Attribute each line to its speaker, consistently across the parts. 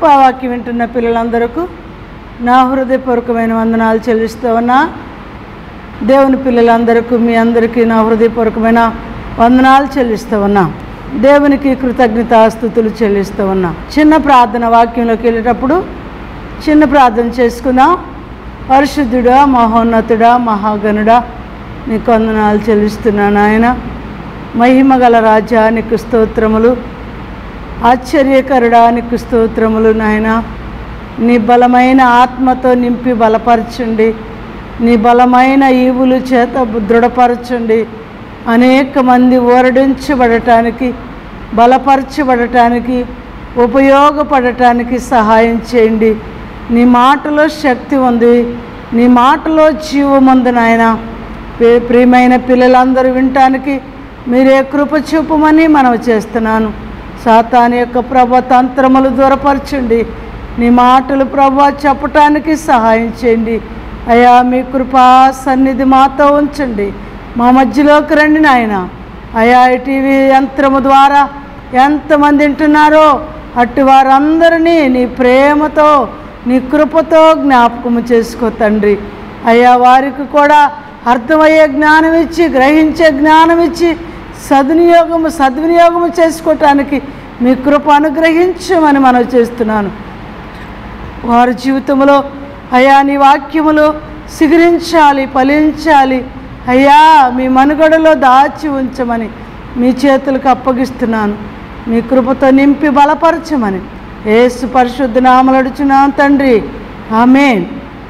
Speaker 1: కృపా వాక్యం వింటున్న పిల్లలందరకు నా హృదయపూర్వకమైన వందనాలు చెల్లిస్తూ ఉన్నా దేవుని పిల్లలందరికీ మీ అందరికీ నా హృదయపూర్వకమైన వందనాలు చెల్లిస్తూ ఉన్నా దేవునికి కృతజ్ఞతాస్థుతులు చెల్లిస్తూ ఉన్నా చిన్న ప్రార్థన వాక్యంలోకి వెళ్ళేటప్పుడు చిన్న ప్రార్థన చేసుకుందాం పరిశుద్ధుడా మహోన్నతుడా మహాగణుడా నీకు వందనాలు చెల్లిస్తున్నాను ఆయన మహిమ గల రాజా నీకు స్తోత్రములు ఆశ్చర్యకరుడా నీకు స్తోత్రములు నాయన నీ బలమైన ఆత్మతో నింపి బలపరచండి నీ బలమైన ఈవులు చేత దృఢపరచండి అనేక మంది ఊరడించబడటానికి బలపరచబడటానికి ఉపయోగపడటానికి సహాయం చేయండి నీ మాటలో శక్తి ఉంది నీ మాటలో జీవం ఉంది నాయన ప్రి- ప్రియమైన పిల్లలందరూ వినటానికి మీరే కృప చూపమని మనం చేస్తున్నాను సాతాన్ యొక్క ప్రభ తంత్రములు దూరపరచండి నీ మాటలు ప్రభా చెప్పటానికి సహాయం చేయండి అయ్యా మీ కృపా సన్నిధి మాతో ఉంచండి మా మధ్యలోకి రండి నాయన అయా ఈ టీవీ యంత్రము ద్వారా ఎంతమంది వింటున్నారో అట్టి వారందరినీ నీ ప్రేమతో నీ కృపతో జ్ఞాపకము చేసుకో తండ్రి అయ్యా వారికి కూడా అర్థమయ్యే జ్ఞానం ఇచ్చి గ్రహించే జ్ఞానం ఇచ్చి సద్వినియోగము సద్వినియోగము చేసుకోవటానికి మీ కృప అనుగ్రహించమని మనం చేస్తున్నాను వారి జీవితంలో అయ్యా నీ వాక్యములో సిగురించాలి ఫలించాలి అయ్యా మీ మనుగడలో దాచి ఉంచమని మీ చేతులకు అప్పగిస్తున్నాను మీ కృపతో నింపి బలపరచమని ఏసు పరిశుద్ధ నామలడుచున్నాను తండ్రి ఆమెన్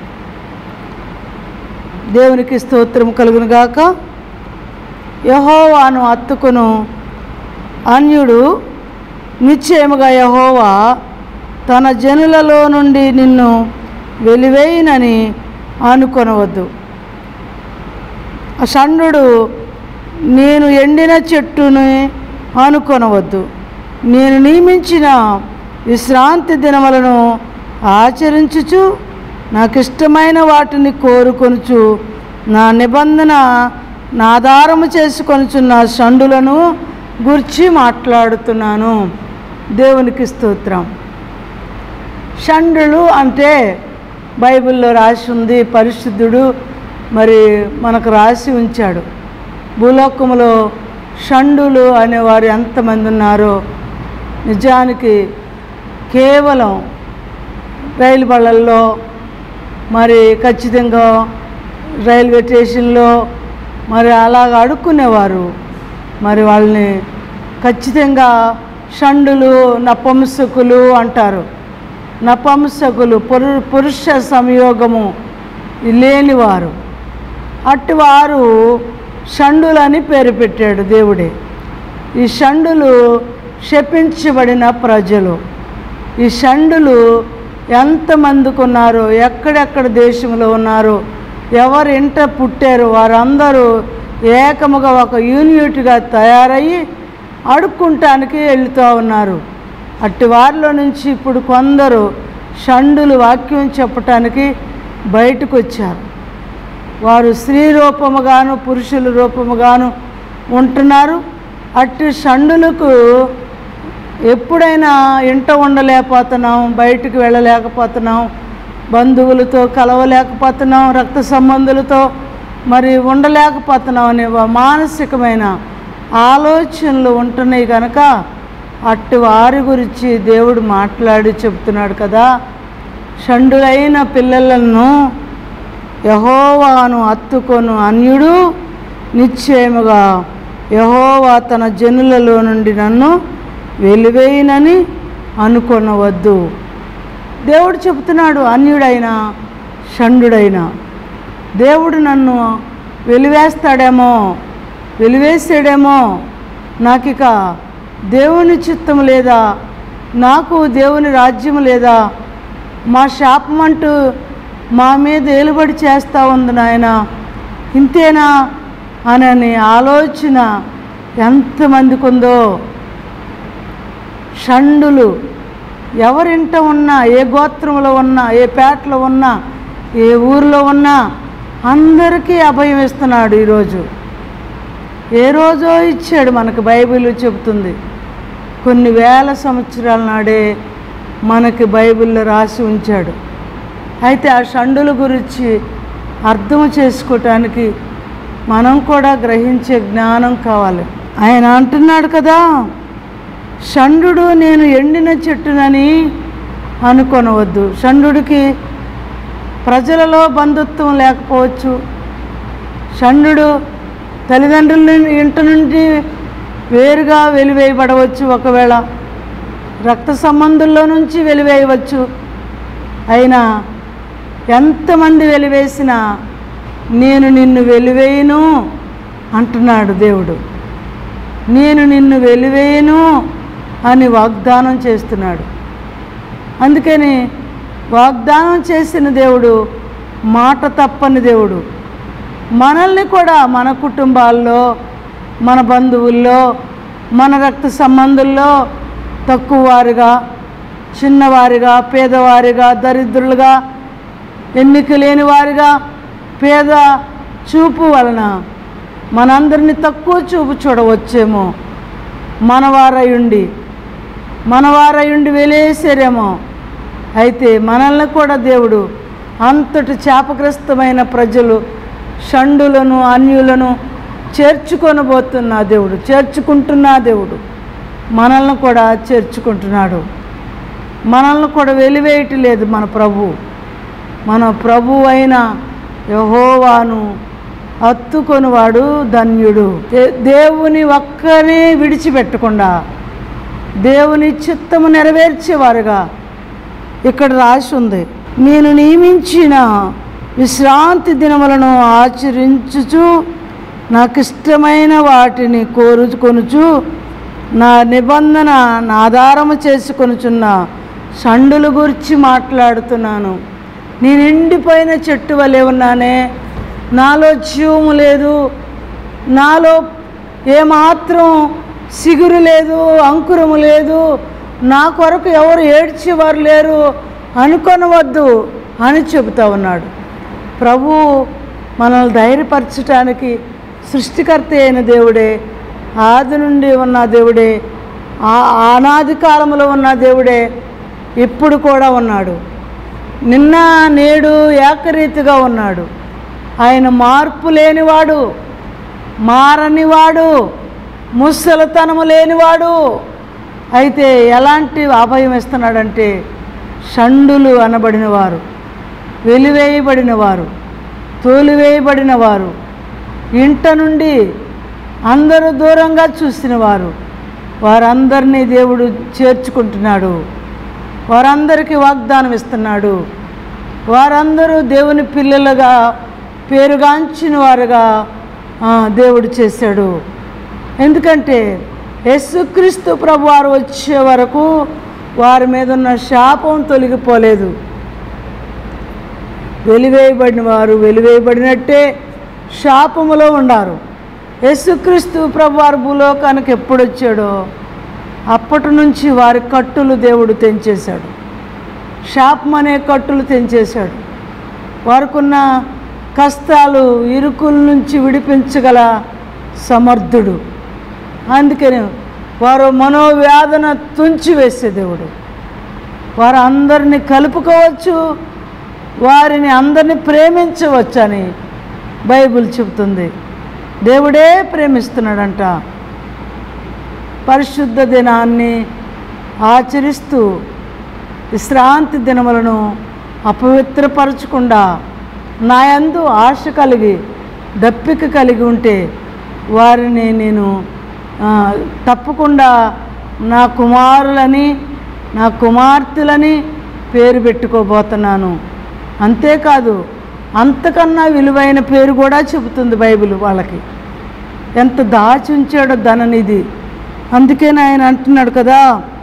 Speaker 1: దేవునికి స్తోత్రం కలుగును గాక యహోవాను అత్తుకును అన్యుడు నిశ్చయముగా యహోవా తన జనులలో నుండి నిన్ను వెలివేయనని అనుకొనవద్దు ఆ షండు నేను ఎండిన చెట్టుని అనుకొనవద్దు నేను నియమించిన విశ్రాంతి దినములను ఆచరించుచు నాకు ఇష్టమైన వాటిని కోరుకొనుచు నా నిబంధన నా ఆధారము చేసుకొనుచున్న షండులను గుర్చి మాట్లాడుతున్నాను దేవునికి స్తోత్రం షండులు అంటే బైబిల్లో రాసి ఉంది పరిశుద్ధుడు మరి మనకు రాసి ఉంచాడు భూలోకములో షండులు అనేవారు ఎంతమంది ఉన్నారో నిజానికి కేవలం రైలు బళ్ళల్లో మరి ఖచ్చితంగా రైల్వే స్టేషన్లో మరి అలాగ అడుక్కునేవారు మరి వాళ్ళని ఖచ్చితంగా షండులు నపంసకులు అంటారు నపంసకులు పురు పురుష సంయోగము లేనివారు అట్టి వారు షండులని పేరు పెట్టాడు దేవుడే ఈ షండులు శపించబడిన ప్రజలు ఈ షండులు ఎంతమందికి ఉన్నారో ఎక్కడెక్కడ దేశంలో ఉన్నారో ఎవరు ఇంట పుట్టారో వారందరూ ఏకముగా ఒక యూనిట్గా తయారయ్యి అడుక్కుంటానికి వెళుతూ ఉన్నారు అట్టి వారిలో నుంచి ఇప్పుడు కొందరు షండులు వాక్యం చెప్పటానికి బయటకు వచ్చారు వారు స్త్రీ రూపముగాను పురుషుల రూపముగాను ఉంటున్నారు అట్టి షండులకు ఎప్పుడైనా ఇంట ఉండలేకపోతున్నాం బయటికి వెళ్ళలేకపోతున్నాం బంధువులతో కలవలేకపోతున్నాం రక్త సంబంధులతో మరి ఉండలేకపోతున్నాం అనే వా- మానసికమైన ఆలోచనలు ఉంటున్నాయి కనుక అట్టి వారి గురించి దేవుడు మాట్లాడి చెప్తున్నాడు కదా షండులైన పిల్లలను యహోవాను అత్తుకొను అన్యుడు నిశ్చయముగా యహోవా తన జనులలో నుండి నన్ను వెలివేయనని అనుకొనవద్దు దేవుడు చెబుతున్నాడు అన్యుడైనా షండుడైనా దేవుడు నన్ను వెలివేస్తాడేమో వెలివేసాడేమో నాకిక దేవుని చిత్తం లేదా నాకు దేవుని రాజ్యం లేదా మా శాపం అంటూ మా మీద ఏలుబడి చేస్తూ ఉంది నాయన ఇంతేనా అనని ఆలోచన ఎంతమందికి ఉందో షండులు ఎవరింట ఉన్నా ఏ గోత్రంలో ఉన్నా ఏ పేటలో ఉన్నా ఏ ఊరిలో ఉన్నా అందరికీ అభయం ఇస్తున్నాడు ఈరోజు ఏ రోజో ఇచ్చాడు మనకు బైబిల్ చెబుతుంది కొన్ని వేల సంవత్సరాల నాడే మనకి బైబిల్లో రాసి ఉంచాడు అయితే ఆ షండుల గురించి అర్థం చేసుకోవటానికి మనం కూడా గ్రహించే జ్ఞానం కావాలి ఆయన అంటున్నాడు కదా షండు నేను ఎండిన చెట్టునని అనుకొనవద్దు షండుకి ప్రజలలో బంధుత్వం లేకపోవచ్చు షండు తల్లిదండ్రుల ఇంట నుండి వేరుగా వెలివేయబడవచ్చు ఒకవేళ రక్త సంబంధుల్లో నుంచి వెలివేయవచ్చు అయినా ఎంతమంది వెలివేసినా నేను నిన్ను వెలివేయను అంటున్నాడు దేవుడు నేను నిన్ను వెలివేయను అని వాగ్దానం చేస్తున్నాడు అందుకని వాగ్దానం చేసిన దేవుడు మాట తప్పని దేవుడు మనల్ని కూడా మన కుటుంబాల్లో మన బంధువుల్లో మన రక్త సంబంధుల్లో తక్కువ వారిగా చిన్నవారిగా పేదవారిగా దరిద్రులుగా ఎన్నిక లేని వారిగా పేద చూపు వలన మనందరినీ తక్కువ చూపు చూడవచ్చేమో మనవారయుండి మనవారయుండి వెలేసారేమో అయితే మనల్ని కూడా దేవుడు అంతటి శాపగ్రస్తమైన ప్రజలు షండులను అన్యులను చేర్చుకొనబోతున్నా దేవుడు చేర్చుకుంటున్నా దేవుడు మనల్ని కూడా చేర్చుకుంటున్నాడు మనల్ని కూడా వెలివేయటం లేదు మన ప్రభు మన ప్రభు అయిన యహోవాను హత్తుకొనివాడు ధన్యుడు దే- దేవుని ఒక్కనే విడిచిపెట్టకుండా దేవుని చిత్తము నెరవేర్చేవారుగా ఇక్కడ రాసి ఉంది నేను నియమించిన విశ్రాంతి దినములను ఆచరించుచు నాకు ఇష్టమైన వాటిని కోరుకొనుచు నా నిబంధన నా ఆధారము చేసుకొనుచున్న షండుల గురించి మాట్లాడుతున్నాను నేను ఎండిపోయిన చెట్టు వలె ఉన్నానే నాలో జీవము లేదు నాలో ఏమాత్రం సిగురు లేదు అంకురము లేదు నా కొరకు ఎవరు ఏడ్చేవారు లేరు అనుకొనవద్దు అని చెబుతా ఉన్నాడు ప్రభు మనల్ని ధైర్యపరచటానికి సృష్టికర్త అయిన దేవుడే ఆది నుండి ఉన్న దేవుడే ఆ అనాది కాలంలో ఉన్న దేవుడే ఇప్పుడు కూడా ఉన్నాడు నిన్న నేడు ఏకరీతిగా ఉన్నాడు ఆయన మార్పు లేనివాడు మారనివాడు ముసలితనము లేనివాడు అయితే ఎలాంటి అభయం ఇస్తున్నాడంటే షండులు అనబడిన వారు వెలివేయబడిన వారు తోలివేయబడిన వారు ఇంట నుండి అందరూ దూరంగా చూసిన వారు వారందరినీ దేవుడు చేర్చుకుంటున్నాడు వారందరికీ వాగ్దానం ఇస్తున్నాడు వారందరూ దేవుని పిల్లలుగా పేరుగాంచిన వారుగా ఆ, దేవుడు చేశాడు ఎందుకంటే యేసుక్రీస్తు ప్రభు వారు వచ్చే వరకు వారి మీద ఉన్న శాపం తొలగిపోలేదు వెలివేయబడిన వారు వెలివేయబడినట్టే శాపములో ఉండారు యేసుక్రీస్తు ప్రభు వారు భూలోకానికి ఎప్పుడు వచ్చాడో అప్పటి నుంచి వారి కట్టులు దేవుడు తెంచేశాడు శాపం అనే కట్టులు తెంచేశాడు వారికున్న కష్టాలు ఇరుకుల నుంచి విడిపించగల సమర్థుడు అందుకని వారు మనోవేదన తుంచివేసే దేవుడు వారు అందరిని కలుపుకోవచ్చు వారిని అందరిని ప్రేమించవచ్చని బైబిల్ చెబుతుంది దేవుడే ప్రేమిస్తున్నాడంట పరిశుద్ధ దినాన్ని ఆచరిస్తూ విశ్రాంతి దినములను అపవిత్రపరచకుండా నాయందు ఆశ కలిగి దప్పిక కలిగి ఉంటే వారిని నేను ఆ, తప్పకుండా నా కుమారులని నా కుమార్తెలని పేరు పెట్టుకోబోతున్నాను అంతేకాదు అంతకన్నా విలువైన పేరు కూడా చెబుతుంది బైబిల్ వాళ్ళకి ఎంత దాచి ఉంచాడో ధననిధి అందుకే ఆయన అంటున్నాడు కదా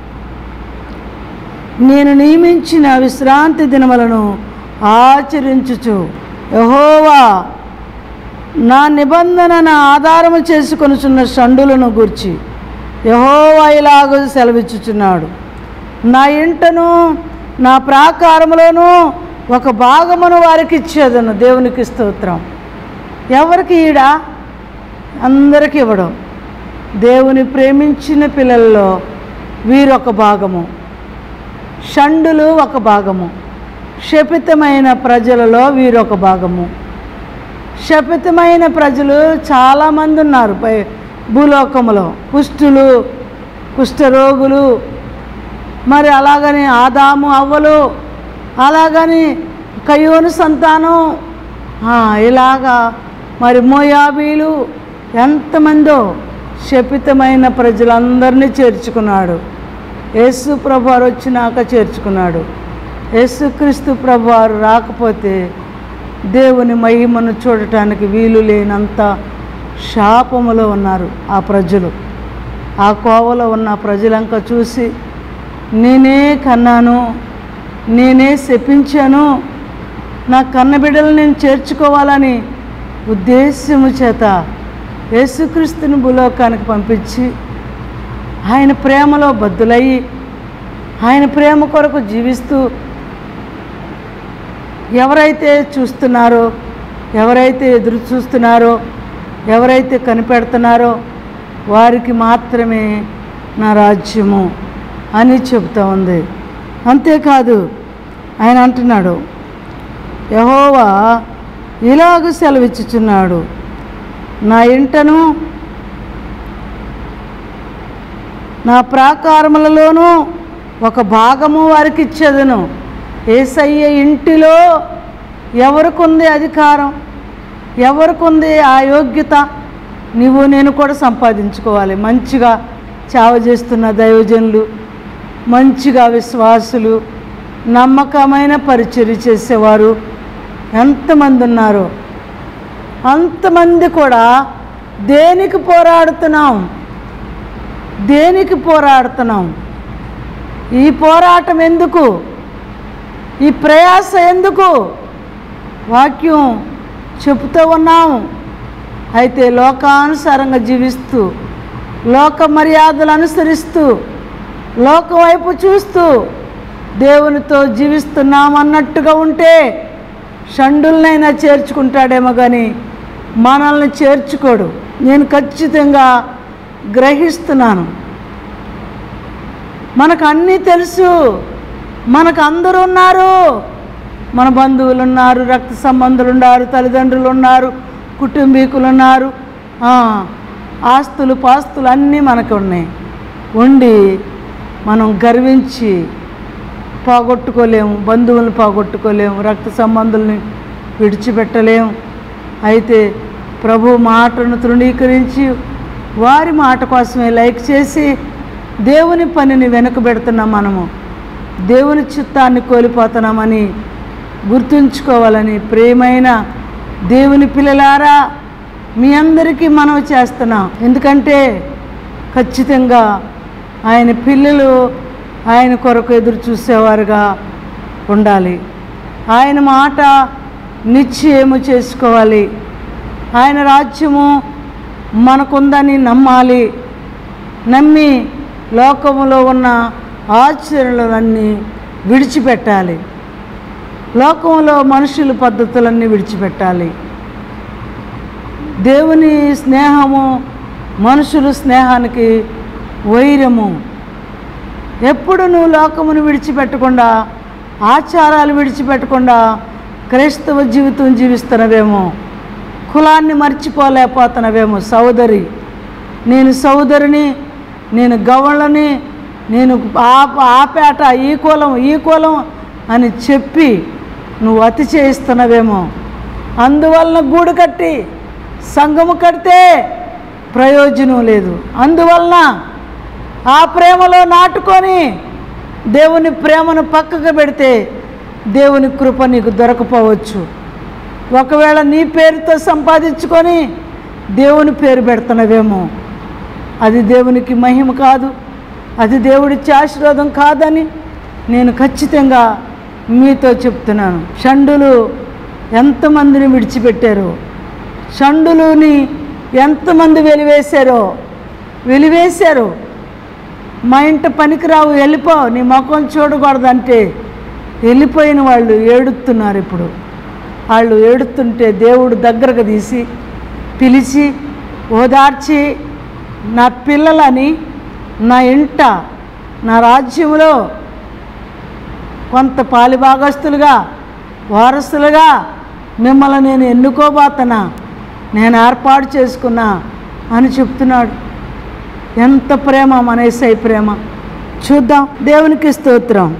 Speaker 1: నేను నియమించిన విశ్రాంతి దినములను ఆచరించుచు యహోవా నా నిబంధనను ఆధారము చేసుకొనుచున్న షండులను గూర్చి యహోవా ఇలాగ సెలవిచ్చుచున్నాడు నా ఇంటను నా ప్రాకారములోను ఒక భాగమును వారికి ఇచ్చేదను దేవునికి స్తోత్రం ఎవరికి ఈడా అందరికి ఇవ్వడం దేవుని ప్రేమించిన పిల్లల్లో వీరొక భాగము షండులు ఒక భాగము శపితమైన ప్రజలలో వీరొక భాగము శపితమైన ప్రజలు చాలామంది ఉన్నారు పై భూలోకములో కుష్ఠులు కుష్ఠరోగులు మరి అలాగని ఆదాము అవ్వలు అలాగని కయ్యోను సంతానం ఆ, ఇలాగా మరి మోయాబీలు ఎంతమందో శపితమైన ప్రజలందరినీ చేర్చుకున్నాడు యేసు ప్రభువారు వచ్చినాక చేర్చుకున్నాడు యేసుక్రీస్తు ప్రభువారు రాకపోతే దేవుని మహిమను చూడటానికి వీలు లేనంత శాపములో ఉన్నారు ఆ ప్రజలు ఆ కోవలో ఉన్న ప్రజలంక చూసి నేనే కన్నాను నేనే శపించాను నా కన్నబిడ్డలు నేను చేర్చుకోవాలని ఉద్దేశము చేత యేసుక్రీస్తుని భూలోకానికి పంపించి ఆయన ప్రేమలో బద్దులయ్యి ఆయన ప్రేమ కొరకు జీవిస్తూ ఎవరైతే చూస్తున్నారో ఎవరైతే ఎదురు చూస్తున్నారో ఎవరైతే కనిపెడుతున్నారో వారికి మాత్రమే నా రాజ్యము అని చెబుతా ఉంది అంతేకాదు ఆయన అంటున్నాడు యహోవా ఇలాగ సెలవిచ్చుచున్నాడు నా ఇంటను నా ప్రాకారములలోనూ ఒక భాగము వారికి ఇచ్చేదను ఏసయ్య ఇంటిలో ఎవరికుంది అధికారం ఎవరికుంది ఆ యోగ్యత నువ్వు నేను కూడా సంపాదించుకోవాలి మంచిగా చావ చేస్తున్న దైవజనులు మంచిగా విశ్వాసులు నమ్మకమైన పరిచర్య చేసేవారు ఎంతమంది ఉన్నారో అంతమంది కూడా దేనికి పోరాడుతున్నాం దేనికి పోరాడుతున్నాం ఈ పోరాటం ఎందుకు ఈ ప్రయాస ఎందుకు వాక్యం చెబుతూ ఉన్నాం అయితే లోకానుసారంగా జీవిస్తూ లోక మర్యాదలు అనుసరిస్తూ లోకం వైపు చూస్తూ దేవునితో జీవిస్తున్నాం అన్నట్టుగా ఉంటే షండులనైనా చేర్చుకుంటాడేమో కానీ మనల్ని చేర్చుకోడు నేను ఖచ్చితంగా గ్రహిస్తున్నాను మనకు అన్నీ తెలుసు మనకు అందరూ ఉన్నారు మన బంధువులు ఉన్నారు రక్త సంబంధులు ఉన్నారు తల్లిదండ్రులు ఉన్నారు కుటుంబీకులు ఉన్నారు ఆ, ఆస్తులు పాస్తులు అన్నీ మనకు ఉన్నాయి ఉండి మనం గర్వించి పోగొట్టుకోలేము బంధువులను పోగొట్టుకోలేము రక్త సంబంధుల్ని విడిచిపెట్టలేము అయితే ప్రభు మాటను తృణీకరించి వారి మాట కోసమే లైక్ చేసి దేవుని పనిని వెనుకబెడుతున్నాం మనము దేవుని చిత్తాన్ని కోల్పోతున్నామని గుర్తుంచుకోవాలని ప్రేమైన దేవుని పిల్లలారా మీ అందరికీ మనవి చేస్తున్నాం ఎందుకంటే ఖచ్చితంగా ఆయన పిల్లలు ఆయన కొరకు ఎదురు చూసేవారుగా ఉండాలి ఆయన మాట నిశ్చయము చేసుకోవాలి ఆయన రాజ్యము మనకుందని నమ్మాలి నమ్మి లోకములో ఉన్న ఆచరణలన్నీ విడిచిపెట్టాలి లోకంలో మనుషుల పద్ధతులన్నీ విడిచిపెట్టాలి దేవుని స్నేహము మనుషుల స్నేహానికి వైరము ఎప్పుడు నువ్వు లోకమును విడిచిపెట్టకుండా ఆచారాలు విడిచిపెట్టకుండా క్రైస్తవ జీవితం జీవిస్తున్నవేమో కులాన్ని మర్చిపోలేకపోతున్నవేమో సోదరి నేను సోదరిని నేను గవళ్ళని నేను ఆ ఆ పేట ఈ కులం ఈ కులం అని చెప్పి నువ్వు అతి చేయిస్తున్నవేమో అందువలన గూడు కట్టి సంఘము కడితే ప్రయోజనం లేదు అందువలన ఆ ప్రేమలో నాటుకొని దేవుని ప్రేమను పక్కకు పెడితే దేవుని కృప నీకు దొరకపోవచ్చు ఒకవేళ నీ పేరుతో సంపాదించుకొని దేవుని పేరు పెడుతున్నవేమో అది దేవునికి మహిమ కాదు అది దేవుడిచ్చే ఆశీర్వాదం కాదని నేను ఖచ్చితంగా మీతో చెప్తున్నాను షండులు ఎంతమందిని విడిచిపెట్టారో షండులుని ఎంతమంది వెలివేశారో వెలివేశారు మా ఇంట పనికిరావు వెళ్ళిపో నీ ముఖం చూడకూడదంటే వెళ్ళిపోయిన వాళ్ళు ఏడుస్తున్నారు ఇప్పుడు వాళ్ళు ఏడుస్తుంటే దేవుడు దగ్గరకు తీసి పిలిచి ఓదార్చి నా పిల్లలని నా ఇంట నా రాజ్యంలో కొంత పాలిభాగస్తులుగా వారసులుగా మిమ్మల్ని నేను ఎన్నుకోబోతున్నా నేను ఏర్పాటు చేసుకున్నా అని చెప్తున్నాడు ఎంత ప్రేమ మన యేసయ్య ప్రేమ చూద్దాం దేవునికి స్తోత్రం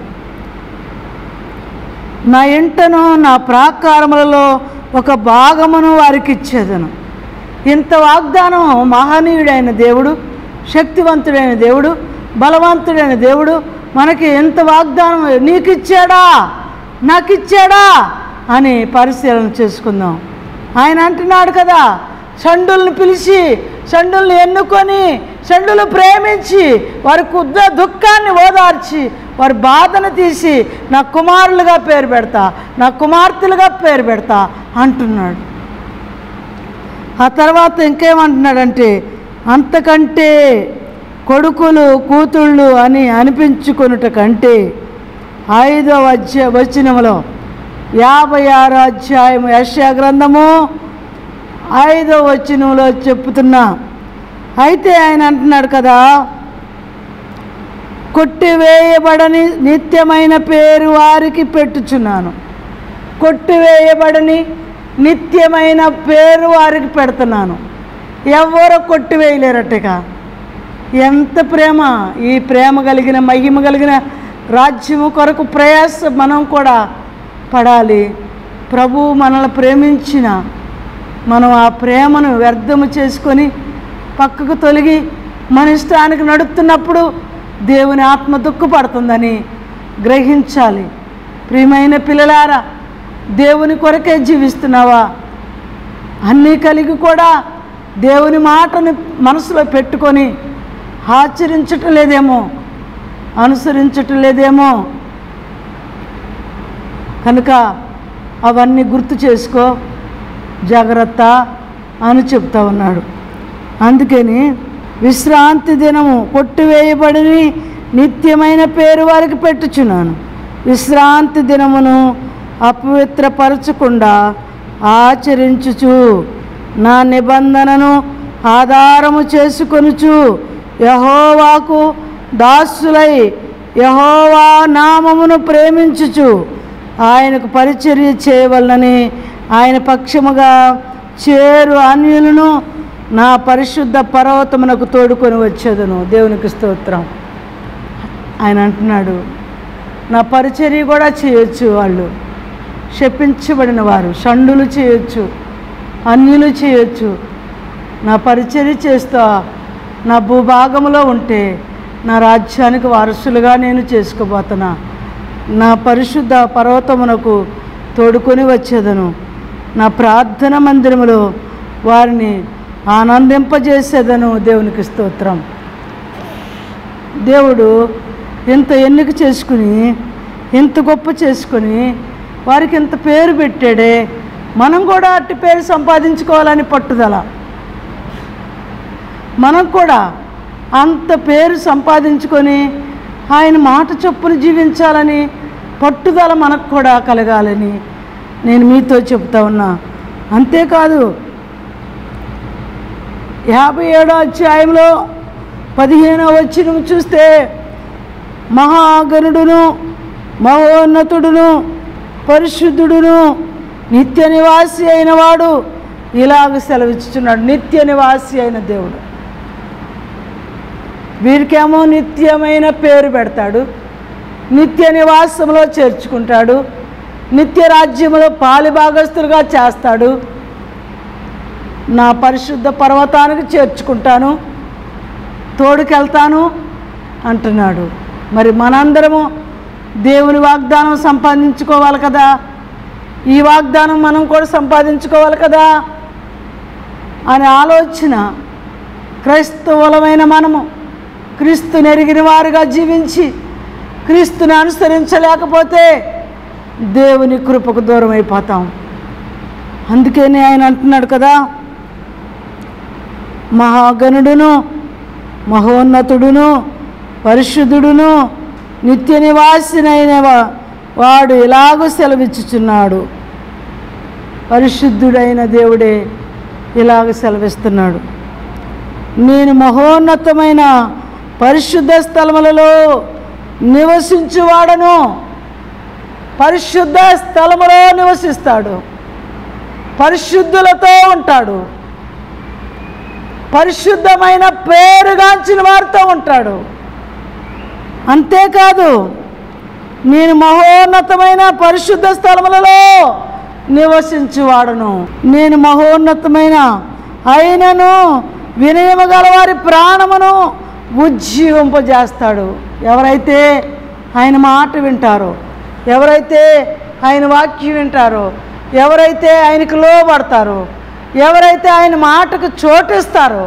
Speaker 1: నా ఇంటను నా ప్రాకారములలో ఒక భాగమును వారికి ఇచ్చేదను ఇంత వాగ్దానం మహనీయుడైన దేవుడు శక్తివంతుడైన దేవుడు బలవంతుడైన దేవుడు మనకి ఎంత వాగ్దానం నీకు ఇచ్చాడా నాకు ఇచ్చాడా అని పరిశీలన చేసుకుందాం ఆయన అంటున్నాడు కదా షండుల్ని పిలిచి షండుల్ని ఎన్నుకొని షండులు ప్రేమించి వారి కుద్ద దుఃఖాన్ని ఓదార్చి వారి బాధను తీసి నా కుమారులుగా పేరు పెడతా నా కుమార్తెలుగా పేరు పెడతా అంటున్నాడు ఆ తర్వాత ఇంకేమంటున్నాడంటే అంతకంటే కొడుకులు కూతుళ్ళు అని అనిపించుకొనుట కంటే ఐదవ అధ్యాయ వచనములో యాభై ఆరు అధ్యాయం యశ్యా గ్రంథము ఐదవ వచనంలో చెప్పుతున్నా అయితే ఆయన అంటున్నాడు కదా కొట్టివేయబడని నిత్యమైన పేరు వారికి పెట్టుచున్నాను కొట్టివేయబడని నిత్యమైన పేరు వారికి పెడుతున్నాను ఎవరో కొట్టివేయలేరట్టుగా ఎంత ప్రేమ ఈ ప్రేమ కలిగిన మహిమ కలిగిన రాజ్యము కొరకు ప్రయాస మనం కూడా పడాలి ప్రభు మనల్ని ప్రేమించిన మనం ఆ ప్రేమను వ్యర్థము చేసుకొని పక్కకు తొలగి మన ఇష్టానికి నడుపుతున్నప్పుడు దేవుని ఆత్మ దుఃఖపడుతుందని గ్రహించాలి ప్రియమైన పిల్లలారా దేవుని కొరకే జీవిస్తున్నావా అన్నీ కలిగి కూడా దేవుని మాటను మనసులో పెట్టుకొని ఆచరించటం లేదేమో అనుసరించటం లేదేమో కనుక అవన్నీ గుర్తు చేసుకో జాగ్రత్త అని చెప్తా ఉన్నాడు అందుకని విశ్రాంతి దినము కొట్టివేయబడి నిత్యమైన పేరు వారికి పెట్టుచున్నాను విశ్రాంతి దినమును అపవిత్రపరచకుండా ఆచరించుచు నా నిబంధనను ఆధారము చేసుకొనుచు యహోవాకు దాసులై యహోవా నామమును ప్రేమించుచు ఆయనకు పరిచర్య చేయవలనని ఆయన పక్షముగా చేరు అన్యులను నా పరిశుద్ధ పర్వతమునకు తోడుకొని వచ్చేదను దేవునికి స్తోత్రం ఆయన అంటున్నాడు నా పరిచర్య కూడా చేయొచ్చు వాళ్ళు శపించబడిన వారు షండులు చేయొచ్చు అన్యులు చేయొచ్చు నా పరిచర్య చేస్తా నా భూభాగంలో ఉంటే నా రాజ్యానికి వారసులుగా నేను చేసుకోబోతున్నా నా పరిశుద్ధ పర్వతమునకు తోడుకొని వచ్చేదను నా ప్రార్థన మందిరములో వారిని ఆనందింపజేసేదను దేవునికి స్తోత్రం దేవుడు ఇంత ఎన్నిక చేసుకుని ఇంత గొప్ప చేసుకుని వారికి ఇంత పేరు పెట్టాడే మనం కూడా అట్టి పేరు సంపాదించుకోవాలని పట్టుదల మనం కూడా అంత పేరు సంపాదించుకొని ఆయన మాట చొప్పున జీవించాలని పట్టుదల మనకు కూడా కలగాలని నేను మీతో చెప్తా ఉన్నా అంతేకాదు యాభై ఏడో అధ్యాయంలో పదిహేనో వచ్చిన చూస్తే మహాగణుడును మహోన్నతుడును పరిశుద్ధుడును నిత్య నివాసి అయిన వాడు ఇలాగ సెలవిచ్చుచున్నాడు నిత్య నివాసి అయిన దేవుడు వీరికేమో నిత్యమైన పేరు పెడతాడు నిత్య నివాసంలో చేర్చుకుంటాడు నిత్య రాజ్యంలో పాలిభాగస్తులుగా చేస్తాడు నా పరిశుద్ధ పర్వతానికి చేర్చుకుంటాను తోడుకెళ్తాను అంటున్నాడు మరి మనందరము దేవుని వాగ్దానం సంపాదించుకోవాలి కదా ఈ వాగ్దానం మనం కూడా సంపాదించుకోవాలి కదా అనే ఆలోచన క్రైస్తవులమైన మనము క్రీస్తు నెరిగిన వారుగా జీవించి క్రీస్తుని అనుసరించలేకపోతే దేవుని కృపకు దూరం అయిపోతాం అందుకని ఆయన అంటున్నాడు కదా మహాగణుడును మహోన్నతుడును పరిశుద్ధుడును నిత్య నివాసినైన వా- వాడు ఇలాగూ సెలవిచ్చుచున్నాడు పరిశుద్ధుడైన దేవుడే ఇలాగ సెలవిస్తున్నాడు నేను మహోన్నతమైన పరిశుద్ధ స్థలములలో నివసించువాడను పరిశుద్ధ స్థలములో నివసిస్తాడు పరిశుద్ధులతో ఉంటాడు పరిశుద్ధమైన పేరుగాంచిన వారితో ఉంటాడు అంతేకాదు నేను మహోన్నతమైన పరిశుద్ధ స్థలములలో నివసించువాడను నేను మహోన్నతమైన అయినను వినయము గల వారి ప్రాణమును ఉజ్జీవింపజేస్తాడు ఎవరైతే ఆయన మాట వింటారో ఎవరైతే ఆయన వాక్యం వింటారో ఎవరైతే ఆయనకు లోబడతారో ఎవరైతే ఆయన మాటకు చోటిస్తారో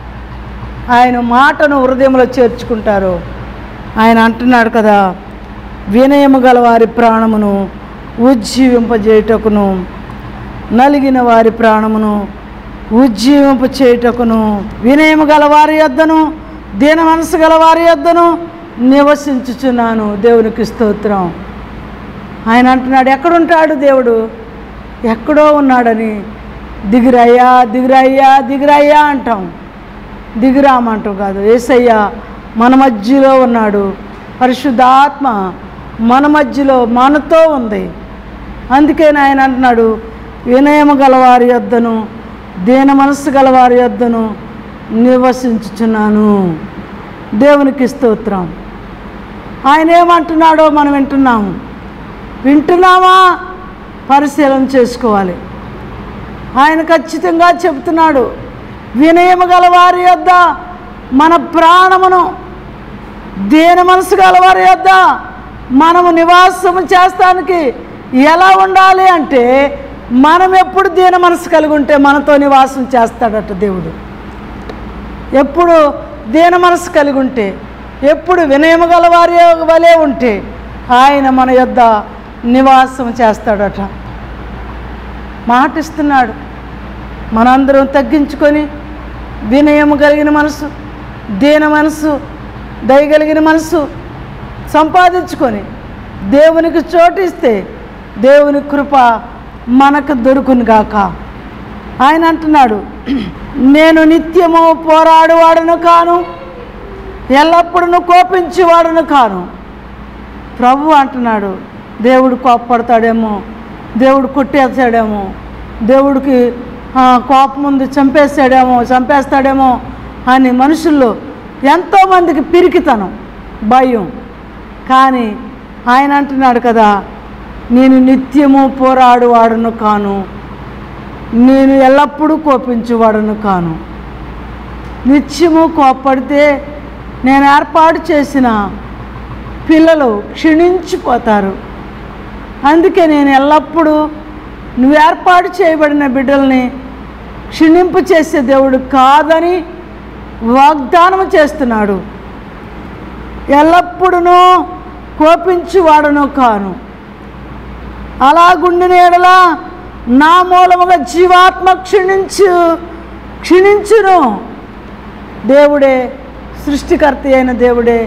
Speaker 1: ఆయన మాటను హృదయంలో చేర్చుకుంటారో ఆయన అంటున్నాడు కదా వినయము గల వారి ప్రాణమును ఉజ్జీవింపజేయుటకును నలిగిన వారి ప్రాణమును ఉజ్జీవింప చేయుటకును వినయము గల వారి యొద్దను దీన మనసు గల వారి యొద్దను నివసించుచున్నాను దేవునికి స్తోత్రం ఆయన అంటున్నాడు ఎక్కడుంటాడు దేవుడు ఎక్కడో ఉన్నాడని దిగురయ్యా దిగురయ్యా దిగురయ్యా అంటాం దిగురామంటాం కాదు ఏసయ్య మన మధ్యలో ఉన్నాడు పరిశుద్ధాత్మ మన మధ్యలో మనతో ఉంది అందుకే ఆయన అంటున్నాడు వినయము గలవారి యొద్దను దీన మనస్సు గలవారి యొద్దను నివసించుచున్నాను దేవునికి స్తోత్రం ఆయన ఏమంటున్నాడో మనం వింటున్నాము వింటున్నామా పరిశీలన చేసుకోవాలి ఆయన ఖచ్చితంగా చెప్తున్నాడు వినయము గల వారి యొద్ద మన ప్రాణమును దేని మనసు గల వారి యొద్ద మనము నివాసము చేస్తానికి ఎలా ఉండాలి అంటే మనం ఎప్పుడు దీన మనసు కలిగి ఉంటే మనతో నివాసం చేస్తాడట దేవుడు ఎప్పుడు దీన మనసు కలిగి ఉంటే ఎప్పుడు వినయము గల వారి వలె ఉంటే ఆయన మన యొద్ద నివాసం చేస్తాడట మాటిస్తున్నాడు మనందరం తగ్గించుకొని వినయము కలిగిన మనసు దీన మనసు దయగలిగిన మనసు సంపాదించుకొని దేవునికి చోటిస్తే దేవుని కృప మనకు దొరుకును గాక ఆయన అంటున్నాడు నేను నిత్యము పోరాడువాడను కాను ఎల్లప్పుడూ కోపించేవాడను కాను ప్రభు అంటున్నాడు దేవుడు కోపపడతాడేమో దేవుడు కొట్టేస్తాడేమో దేవుడికి ఆ, కోపం ఉంది చంపేస్తాడేమో చంపేస్తాడేమో అని మనుషుల్లో ఎంతోమందికి పిరికితనం భయం కానీ ఆయన అంటున్నాడు కదా నేను నిత్యము పోరాడువాడను కాను నేను ఎల్లప్పుడూ కోపించువాడను కాను నిత్యము కోప్పడితే నేను ఏర్పాటు చేసిన పిల్లలు క్షీణించిపోతారు అందుకే నేను ఎల్లప్పుడూ నువ్వు ఏర్పాటు చేయబడిన బిడ్డల్ని క్షీణింపు చేసే దేవుడు కాదని వాగ్దానం చేస్తున్నాడు ఎల్లప్పుడూ కోపించువాడను కాను అలాగుండిన ఎడలా నా మూలముగా జీవాత్మ క్షీణించు క్షీణించును దేవుడే సృష్టికర్త అయిన దేవుడే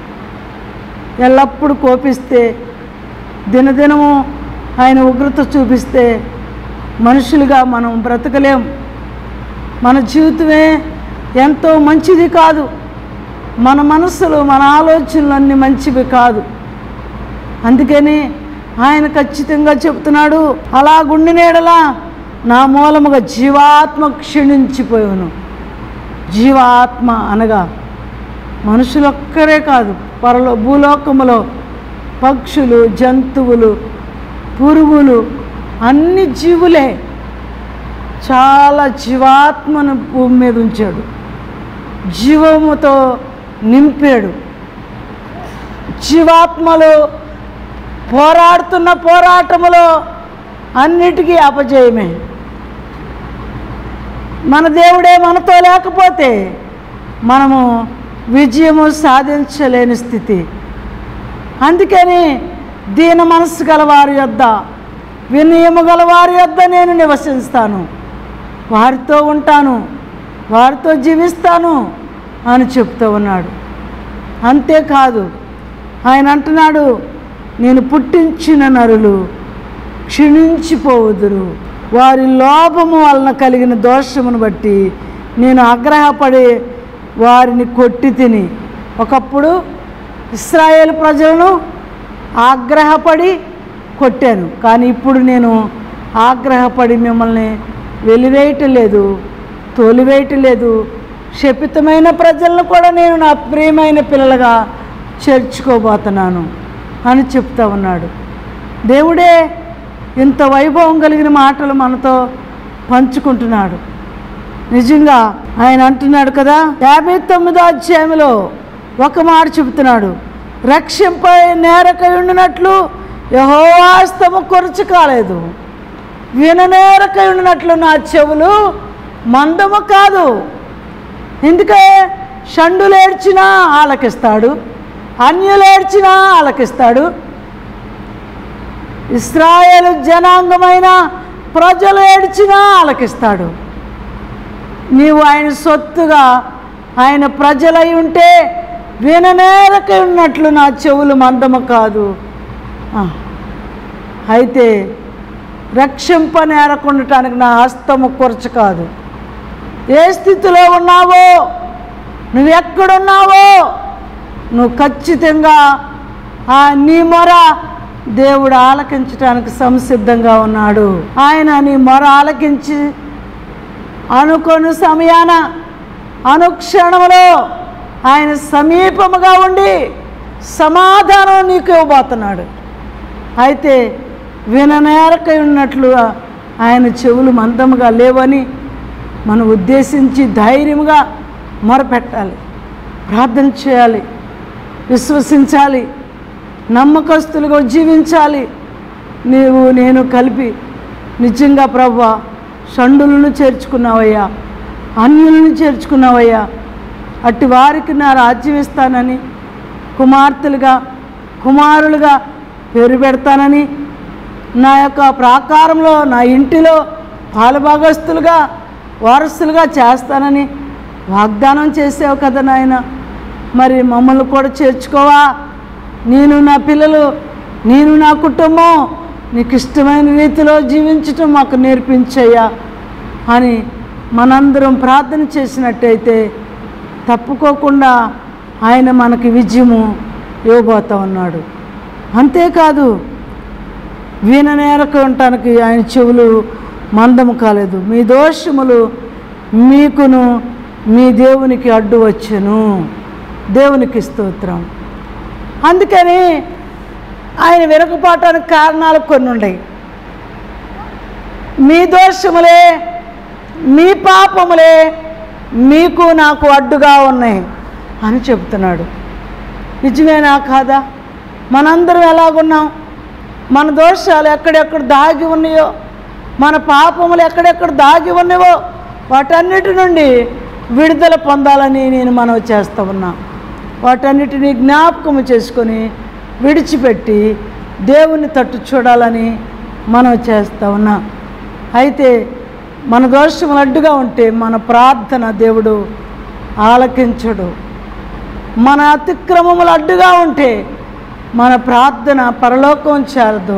Speaker 1: ఎల్లప్పుడూ కోపిస్తే దినదినము ఆయన ఉగ్రత చూపిస్తే మనుషులుగా మనం బ్రతకలేం మన జీవితమే ఎంతో మంచిది కాదు మన మనస్సులు మన ఆలోచనలు అన్నీ మంచివి కాదు అందుకని ఆయన ఖచ్చితంగా చెప్తున్నాడు అలా గుండెనేడలా నా మూలముగా జీవాత్మ క్షీణించిపోయాను జీవాత్మ అనగా మనుషులొక్కరే కాదు పరలో భూలోకములో పక్షులు జంతువులు పురుగులు అన్ని జీవులే చాలా జీవాత్మను భూమి మీద ఉంచాడు జీవముతో నింపాడు జీవాత్మలు పోరాడుతున్న పోరాటములో అన్నిటికీ అపజయమే మన దేవుడే మనతో లేకపోతే మనము విజయము సాధించలేని స్థితి అందుకని దీన మనస్సు గల వారి యొద్ద వినయము గల వారి యొద్ద నేను నివసిస్తాను వారితో ఉంటాను వారితో జీవిస్తాను అని చెప్తూ ఉన్నాడు అంతేకాదు ఆయన అంటున్నాడు నేను పుట్టించిన నరులు క్షీణించిపోవుదురు వారి లోపము వలన కలిగిన దోషమును బట్టి నేను ఆగ్రహపడి వారిని కొట్టి తిని ఒకప్పుడు ఇస్రాయేల్ ప్రజలను ఆగ్రహపడి కొట్టాను కానీ ఇప్పుడు నేను ఆగ్రహపడి మిమ్మల్ని వెలివేయటం లేదు తోలివేయటం లేదు శపితమైన ప్రజలను కూడా నేను నా ప్రియమైన పిల్లలుగా చేర్చుకోబోతున్నాను అని చెప్తా ఉన్నాడు దేవుడే ఇంత వైభవం కలిగిన మాటలు మనతో పంచుకుంటున్నాడు నిజంగా ఆయన అంటున్నాడు కదా యాభై తొమ్మిదో అధ్యాయంలో ఒక మాట చెబుతున్నాడు రక్షింపై నేరకై ఉండినట్లు యహోవాస్తము కొరచు కాలేదు విననేరకై ఉండినట్లు నా చెవులు మందము కాదు ఎందుకే షండులు ఏడ్చినా ఆలకిస్తాడు అన్యులు ఏడ్చినా ఆలకిస్తాడు ఇస్రాయేలు జనాంగమైన ప్రజలు ఏడ్చినా ఆలకిస్తాడు నీవు ఆయన సొత్తుగా ఆయన ప్రజలై ఉంటే విననేరకై ఉన్నట్లు నా చెవులు మందము కాదు ఆ, అయితే రక్షింప నేరకుండటానికి నా హస్తము కొరచ కాదు ఏ స్థితిలో ఉన్నావో నువ్వు ఎక్కడున్నావో నువ్వు ఖచ్చితంగా ఆ నీ మొర దేవుడు ఆలకించటానికి సంసిద్ధంగా ఉన్నాడు ఆయన నీ మొర ఆలకించి అనుకొను సమయాన అనుక్షణంలో ఆయన సమీపముగా ఉండి సమాధానం నీకు ఇవ్వబోతున్నాడు అయితే విననేరకై ఉన్నట్లు ఆయన చెవులు మందముగా లేవని మనం ఉద్దేశించి ధైర్యముగా మొరపెట్టాలి ప్రార్థన చేయాలి విశ్వసించాలి నమ్మకస్తులుగా జీవించాలి నీవు నేను కలిపి నిజంగా ప్రభా షండులను చేర్చుకున్నావయ్యా అన్యులను చేర్చుకున్నావయ్యా అట్టి వారికి నా రాజ్యం ఇస్తానని కుమార్తెలుగా కుమారులుగా పేరు పెడతానని నా యొక్క ప్రాకారంలో నా ఇంటిలో పాలుభాగస్తులుగా వారసులుగా చేస్తానని వాగ్దానం చేసావు కదా నాయన మరి మమ్మల్ని కూడా చేర్చుకోవా నేను నా పిల్లలు నేను నా కుటుంబం నీకు ఇష్టమైన రీతిలో జీవించటం మాకు నేర్పించయ్యా అని మనందరం ప్రార్థన చేసినట్టయితే తప్పుకోకుండా ఆయన మనకి విజయము ఇవ్వబోతా ఉన్నాడు అంతేకాదు వీణ నేరకు ఉండటానికి ఆయన చెవులు మందము కాలేదు మీ దోషములు మీకును మీ దేవునికి అడ్డు వచ్చెను దేవునికి స్తోత్రం అందుకని ఆయన విరకపోవటానికి కారణాలు కొన్ని ఉన్నాయి మీ దోషములే మీ పాపములే మీకు నాకు అడ్డుగా ఉన్నాయి అని చెప్తున్నాడు నిజమేనా కాదా మనందరం ఎలాగున్నాం మన దోషాలు ఎక్కడెక్కడ దాగి ఉన్నాయో మన పాపములు ఎక్కడెక్కడ దాగి ఉన్నాయో వాటన్నిటి నుండి విడుదల పొందాలని నేను మనవి చేస్తూ ఉన్నా వాటన్నిటిని జ్ఞాపకము చేసుకొని విడిచిపెట్టి దేవుని తట్టు చూడాలని మనం చేస్తూ ఉన్నా అయితే మన దోషములు అడ్డుగా ఉంటే మన ప్రార్థన దేవుడు ఆలకించడు మన అతిక్రమములు అడ్డుగా ఉంటే మన ప్రార్థన పరలోకం చేరదు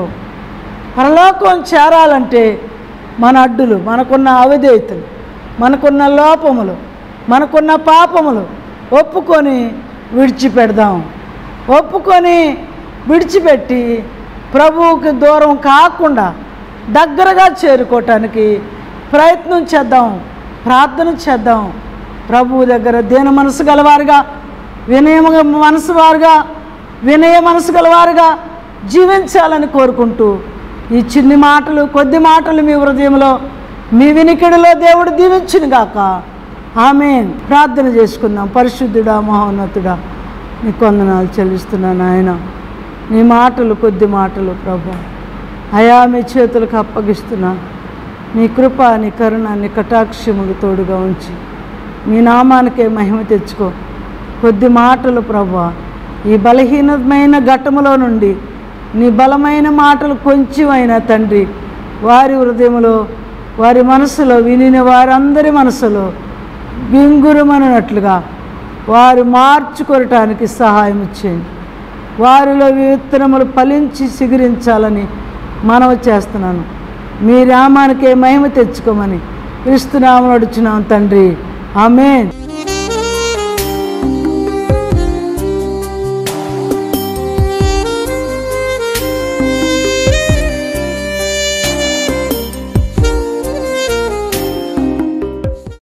Speaker 1: పరలోకం చేరాలంటే మన అడ్డులు మనకున్న అవిధేయతలు మనకున్న లోపములు మనకున్న పాపములు ఒప్పుకొని విడిచిపెడదాం ఒప్పుకొని విడిచిపెట్టి ప్రభువుకి దూరం కాకుండా దగ్గరగా చేరుకోవటానికి ప్రయత్నం చేద్దాం ప్రార్థన చేద్దాం ప్రభువు దగ్గర దీన మనసు గలవారుగా వినయ మనసు వారుగా వినయ మనసు గలవారుగా జీవించాలని కోరుకుంటూ ఈ చిన్ని మాటలు కొద్ది మాటలు మీ హృదయంలో మీ వినికిడిలో దేవుడు దీవించును గాక ఆమె ప్రార్థన చేసుకుందాం పరిశుద్ధుడా మహోన్నతుడా నీ కొందనాలు చెల్లిస్తున్నాను ఆయన నీ మాటలు కొద్ది మాటలు ప్రభు అయా మీ చేతులకు అప్పగిస్తున్నాను నీ కృప నీ కరుణ నీ కటాక్షములు తోడుగా ఉంచి మీ నామానికే మహిమ తెచ్చుకో కొద్ది మాటలు ప్రభా ఈ బలహీనమైన ఘట్టములో నుండి నీ బలమైన మాటలు కొంచెమైనా తండ్రి వారి హృదయములో వారి మనసులో వినిన వారందరి మనసులో బింగురమనట్లుగా వారు మార్చుకొనటానికి సహాయం చేయండి వారిలో విత్తనములు ఫలించి సిగురించాలని మనవి చేస్తున్నాను మీ రామానికే మహిమ తెచ్చుకోమని క్రీస్తునామం నడుచున్నాం తండ్రి ఆమెన్